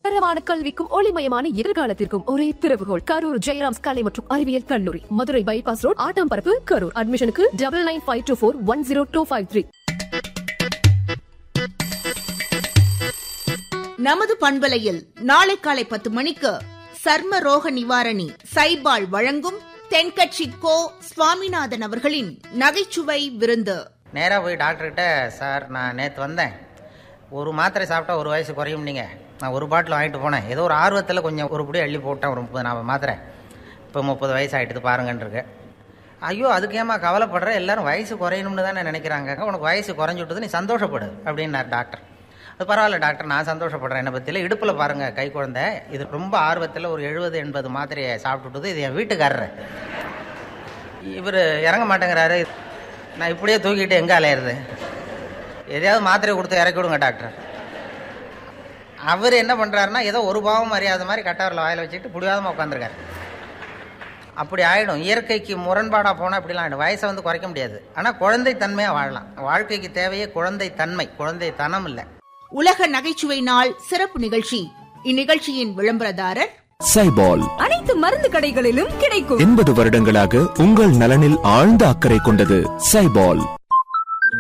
தரமான கல்விக்கும் ஒளிமயமான எதிர்காலத்திற்கும் ஒரே திறவுகோல் கரூர் ஜெயராம்ஸ் கலை மற்றும் அறிவியல் கல்லூரி மதுரை பைபாஸ் ரோட் ஆட்டாம்பரப்பு கரூர் அட்மிஷனுக்கு double nine five two four one zero two five three நமது பண்பலையில் நாளை காலை பத்து மணிக்கு சர்ம ரோக நிவாரணி சைபால் வழங்கும் தென்கட்சி கோ சுவாமிநாதன் அவர்களின் நகைச்சுவை விருந்து நேராக போய் டாக்டர்கிட்ட சார் நான் நேற்று வந்தேன் ஒரு மாத்திரை சாப்பிட்டா ஒரு வயசு குறையும் நீங்கள் நான் ஒரு பாட்டில் வாங்கிட்டு போனேன் ஏதோ ஒரு ஆர்வத்தில் கொஞ்சம் ஒரு புடி அள்ளி போட்டேன் ஒரு முப்பது நாற்பது மாத்திரை இப்போ முப்பது வயசு ஆகிட்டுது பாருங்கன்றிருக்கு ஐயோ அதுக்கு ஏமா கவலைப்படுற எல்லாரும் வயசு குறையணும்னு தானே நினைக்கிறாங்க உனக்கு வயசு குறைஞ்சி விட்டது நீ சந்தோஷப்படு அப்படின்னார் டாக்டர் அது பரவாயில்ல டாக்டர் நான் சந்தோஷப்படுறேன் என்னை பற்றியில் இடுப்பில் பாருங்கள் கை குழந்தை இது ரொம்ப ஆர்வத்தில் ஒரு எழுபது எண்பது மாத்திரையை சாப்பிட்டுட்டது இது என் வீட்டுக்காரரு இவர் இறங்க மாட்டேங்கிறாரு நான் இப்படியே தூக்கிட்டு எங்கே அலையிறது எதையாவது மாத்திரை கொடுத்து இறக்கி விடுங்க டாக்டர் அவர் என்ன பண்ணுறாருன்னா ஏதோ ஒரு பாவம் அறியாத மாதிரி கட்டாரில் வாயில் வச்சுட்டு புடிவாதமாக உட்காந்துருக்காரு அப்படி ஆகிடும் இயற்கைக்கு முரண்பாடாக போனால் இப்படிலாம் ஆகிடும் வயசை வந்து குறைக்க முடியாது ஆனால் குழந்தை தன்மையாக வாழலாம் வாழ்க்கைக்கு தேவையே குழந்தை தன்மை குழந்தை தனம் இல்லை உலக நகைச்சுவை நாள் சிறப்பு நிகழ்ச்சி இந்நிகழ்ச்சியின் விளம்பரதாரர் சைபால் அனைத்து மருந்து கடைகளிலும் கிடைக்கும் எண்பது வருடங்களாக உங்கள் நலனில் ஆழ்ந்த அக்கறை கொண்டது சைபால்